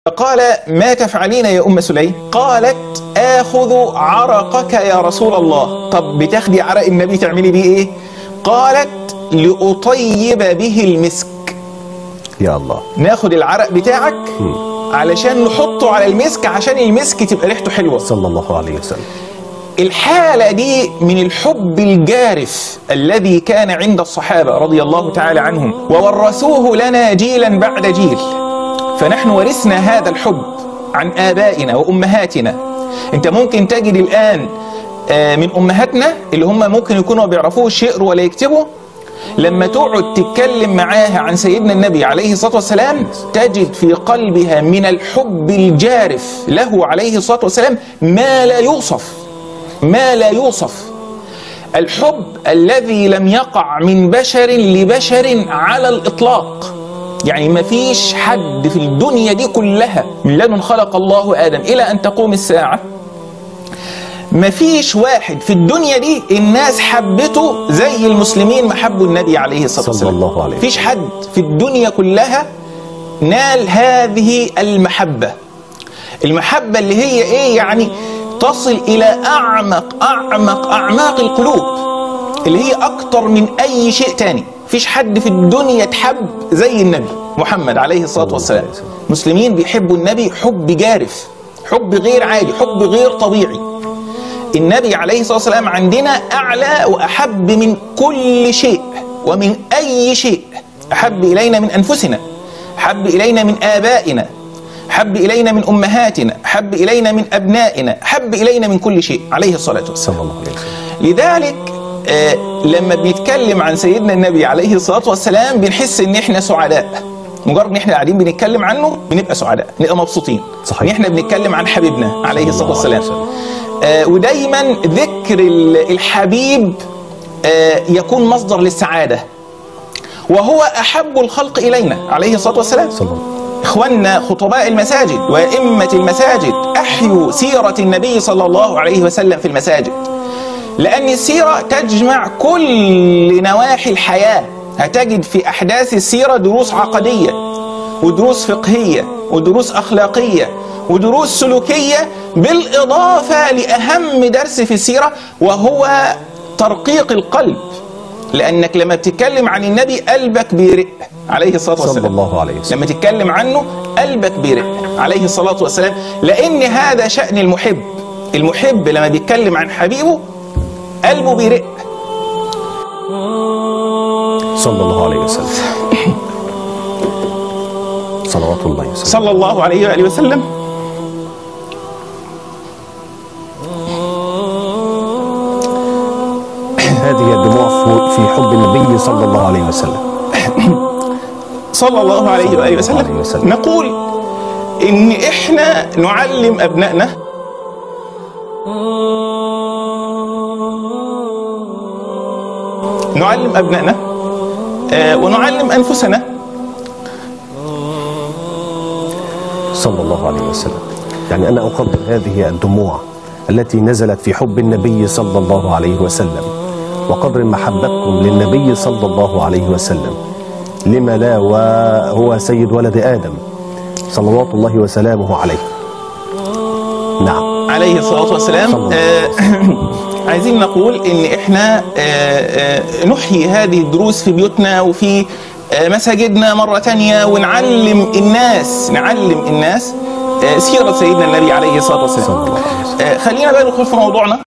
قال ما تفعلين يا أم سليم قالت آخذ عرقك يا رسول الله طب بتاخدي عرق النبي تعملي بيه إيه قالت لأطيب به المسك يا الله ناخد العرق بتاعك علشان نحطه على المسك عشان المسك تبقى ريحته حلوة صلى الله عليه وسلم الحالة دي من الحب الجارف الذي كان عند الصحابة رضي الله تعالى عنهم وورثوه لنا جيلا بعد جيل فنحن ورثنا هذا الحب عن آبائنا وأمهاتنا أنت ممكن تجد الآن آه، من أمهاتنا اللي هم ممكن يكونوا ما بيعرفوش يقروا ولا يكتبوا لما تقعد تتكلم معاها عن سيدنا النبي عليه الصلاة والسلام تجد في قلبها من الحب الجارف له عليه الصلاة والسلام ما لا يوصف ما لا يوصف الحب الذي لم يقع من بشر لبشر على الإطلاق يعني ما فيش حد في الدنيا دي كلها من لدن خلق الله آدم إلى أن تقوم الساعة ما فيش واحد في الدنيا دي الناس حبته زي المسلمين ما حبوا النبي عليه الصلاة صلى والسلام الله عليه فيش حد في الدنيا كلها نال هذه المحبة المحبة اللي هي ايه يعني تصل الى اعمق اعمق اعماق القلوب اللي هي اكتر من اي شيء تاني فيش حد في الدنيا تحب زي النبي محمد عليه الصلاة والسلام عليه وسلم. مسلمين بيحبوا النبي حب جارف حب غير عادي حب غير طبيعي النبي عليه الصلاة والسلام عندنا أعلى وأحب من كل شيء ومن أي شيء أحب إلينا من أنفسنا أحب إلينا من آبائنا أحب إلينا من أمهاتنا أحب إلينا من أبنائنا أحب إلينا من كل شيء عليه الصلاة والسلام صلى الله عليه وسلم لذلك آه، لما بنتكلم عن سيدنا النبي عليه الصلاة والسلام بنحس ان احنا سعداء مجرد ان احنا قاعدين بنتكلم عنه بنبقى سعداء نبقى مبسوطين صحيح. ان احنا بنتكلم عن حبيبنا عليه صلى الصلاة الله عليه والسلام وسلم. آه، ودايما ذكر ال- الحبيب آه، يكون مصدر للسعادة وهو أحب الخلق إلينا عليه الصلاة والسلام صلى الله إخواننا خطباء المساجد وأئمة المساجد أحيوا سيرة النبي صلى الله عليه وسلم في المساجد لأن السيرة تجمع كل نواحي الحياة هتجد في أحداث السيرة دروس عقدية ودروس فقهية ودروس أخلاقية ودروس سلوكية بالإضافة لأهم درس في السيرة وهو ترقيق القلب لأنك لما بتتكلم عن النبي قلبك بيرق عليه الصلاة صلى والسلام الله عليه وسلم لما تتكلم عنه قلبك بيرق عليه الصلاة والسلام لأن هذا شأن المحب المحب لما بيتكلم عن حبيبه قلبه بيرق صلى الله عليه وسلم صلوات الله وسلم صلى الله عليه وآله وسلم هذه الدموع في- في حب النبي صلى الله عليه وسلم صلى الله عليه صلى وآله الله وسلم عليه وسلم. نقول إن إحنا نعلم أبنائنا نعلم أبنائنا آه، ونعلم أنفسنا صلى الله عليه وسلم يعني أنا أقدر هذه الدموع التي نزلت في حب النبي صلى الله عليه وسلم وقدر محبتكم للنبي صلى الله عليه وسلم لما لا وهو سيد ولد آدم صلوات الله وسلامه عليه نعم عليه الصلاة والسلام صلى الله آه، عليه عايزين نقول ان احنا آه، آه، نحيي هذه الدروس في بيوتنا وفي آه، مساجدنا مرة تانية ونعلم الناس نعلم الناس آه، سيرة سيدنا النبي عليه الصلاة صلى والسلام الله عليه وسلم آه، خلينا بقى ندخل في موضوعنا